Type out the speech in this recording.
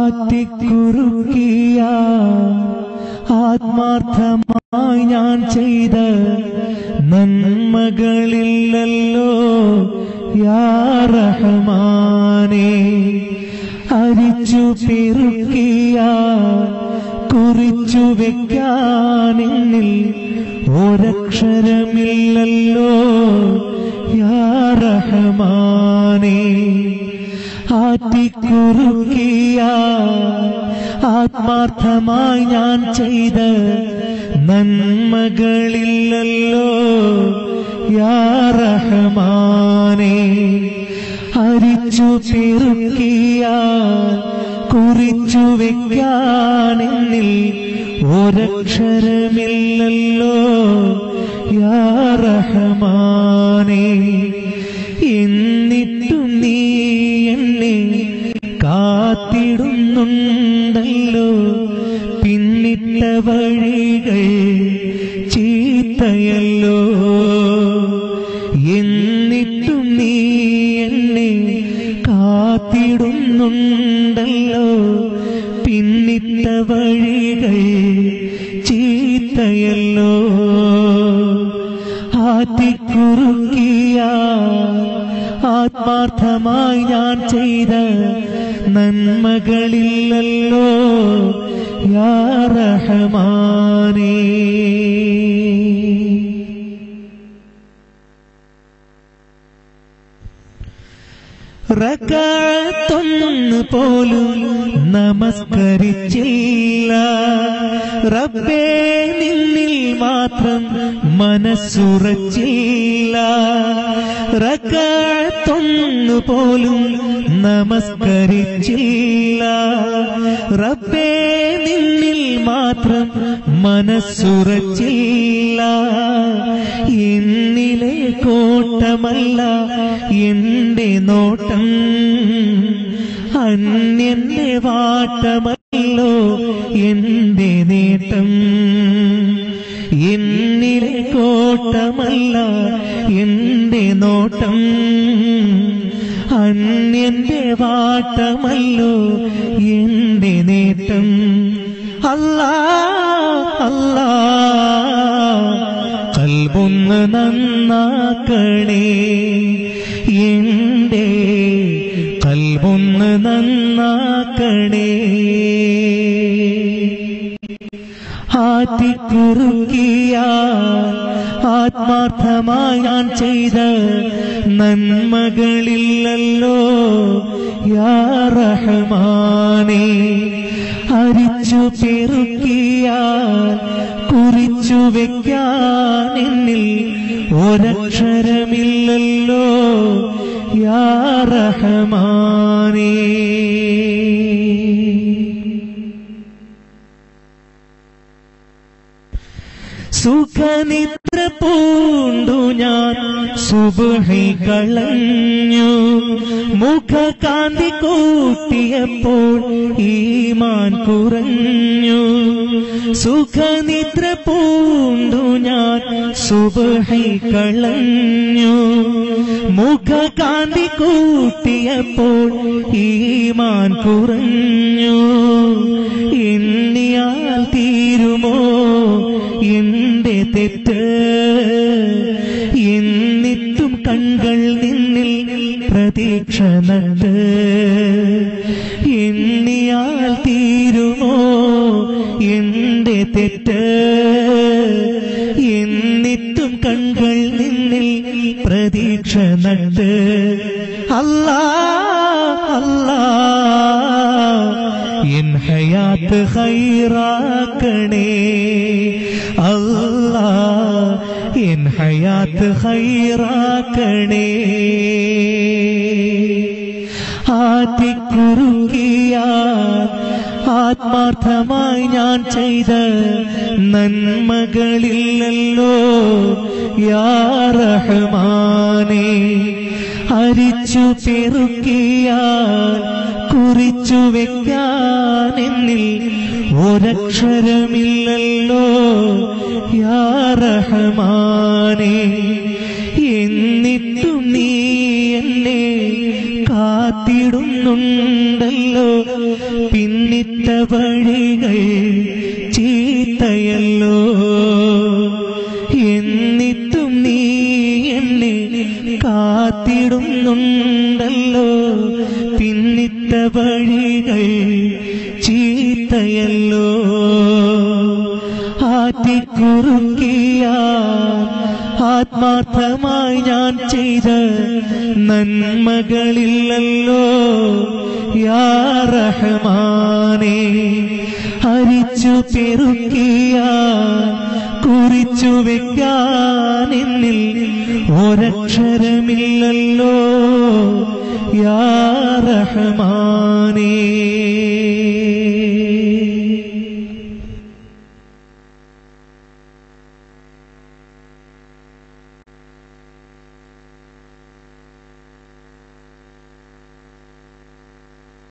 ആറ്റിക്കുറുക്കിയ ആത്മാർത്ഥമായി ഞാൻ ചെയ്ത നന്മകളില്ലല്ലോ യാ റഹ്മാനേ അരിച്ചു പെറുക്കിയ കുറിച്ചു വെക്കാനെന്നിൽ ഒരക്ഷരമില്ലല്ലോ യാ റഹ്മാനേ ആറ്റിക്കുറുക്കിയ ആത്മാർത്ഥമായി ഞാൻ ചെയ്ത നന്മകളില്ലല്ലോ യാ റഹ്മാനേ അരിച്ചു പെറുക്കിയ കുറിച്ചു വെക്കാനെന്നിൽ ഒരക്ഷരമില്ലല്ലോ യാ റഹ്മാനേ എന്നിട്ടും നീ എന്നെ കാത്തിടുന്നുണ്ടല്ലോ പിന്നിട്ട വഴികൾ ചീത്തയല്ലോ എന്നിട്ടും നീ എന്നെ കാത്തിടുന്നുണ്ടല്ലോ പിന്നിട്ട വഴികൾ ചീത്തയല്ലോ ആറ്റിക്കുറുക്കിയ ആത്മാർത്ഥമായി ഞാൻ ചെയ്ത നന്മകളില്ലല്ലോ യാ റഹ്മാനേ റക്കാത്തൊന്ന് പോലും നമസ്കരിച്ചില്ല റബ്ബേ നിന്നിൽ മാത്രം മനസ്സുറച്ചില്ല റക്കാത്തൊന്ന് പോലും നമസ്കരിച്ചില്ല റബ്ബേ നിന്നിൽ മാത്രം മനസ്സുറച്ചില്ല എന്നിലെ കോട്ടമല്ല എന്റെ നോട്ടം അന്യന്റെ വാട്ടമല്ലോ എന്റെ നേട്ടം എന്നിലെ കോട്ടമല്ല എന്റെ നോട്ടം അന്യന്റെ വാട്ടമല്ലോ എന്റെ നേട്ടം അല്ലാ അല്ലാ കൽബൊന്ന് നന്നാക്കണേ എന്റെ കൽബൊന്ന് നന്നാക്കണേ ആറ്റിക്കുറുക്കിയ ആത്മാർത്ഥമായി ഞാൻ ചെയ്ത നന്മകളില്ലല്ലോ യാ റഹ്മാനേ അരിച്ചു പെറുക്കിയ കുറിച്ചു വെക്കാൻ എന്നിൽ ഒരക്ഷരമില്ലല്ലോ യാ റഹ്മാനേ സുഖനിദ്ര പൂണ്ടു ഞാൻ സുബഹി കളഞ്ഞു മുഖകാന്തി കൂട്ടിയപ്പോൾ ഈമാൻ കുറഞ്ഞു സുഖനിദ്ര പൂണ്ടു ഞാൻ സുബഹി കളഞ്ഞു മുഖകാന്തി കൂട്ടിയപ്പോൾ ഈമാൻ കുറഞ്ഞു എണ്ണിയാൽ തീരുമോ എന്റെ തെറ്റ് എന്നിട്ടും കൺകൾ നിന്നിൽ പ്രതീക്ഷ നട്ട് എണ്ണിയാൽ തീരുമോ എന്റെ തെറ്റ് എന്നിട്ടും കൺകൾ നിന്നിൽ പ്രതീക്ഷ നട്ട് അല്ലാ അല്ലാ എൻ ഹയാത്ത് ഹൈറാക്കണേ അല്ലാ എൻ ഹയാത്ത് ഹൈറാക്കണേ ആറ്റിക്കുറുക്കിയ ആത്മാർത്ഥമായി ഞാൻ ചെയ്ത നന്മകളില്ലല്ലോ യാ റഹ്മാനേ അരിച്ചു പെറുക്കിയ കുറിച്ചു വെക്കാനെന്നിൽ ഒരക്ഷരമില്ലല്ലോ യാ റഹ്മാനേ എന്നിട്ടും നീ എന്നെ കാ കാത്തിടുന്നുണ്ടല്ലോ പിന്നിത്ത വഴികൾ ചീത്തയല്ലോ എന്നിട്ടും നീ എന്നെ കാത്തിടുന്നുണ്ടല്ലോ പിന്നിത്ത വഴികൾ ചീത്തയല്ലോ ആറ്റിക്കുറുക്കിയ ആത്മാർത്ഥമായി ഞാൻ ചെയ്ത നന്മകളില്ലല്ലോ യാ റഹ്മാനേ ഹരിച്ചു പെറുക്കിയ കുറിച്ചു വെക്കാൻ എന്നിൽ ഒരക്ഷരമില്ലല്ലോ യാ റഹ്മാനേ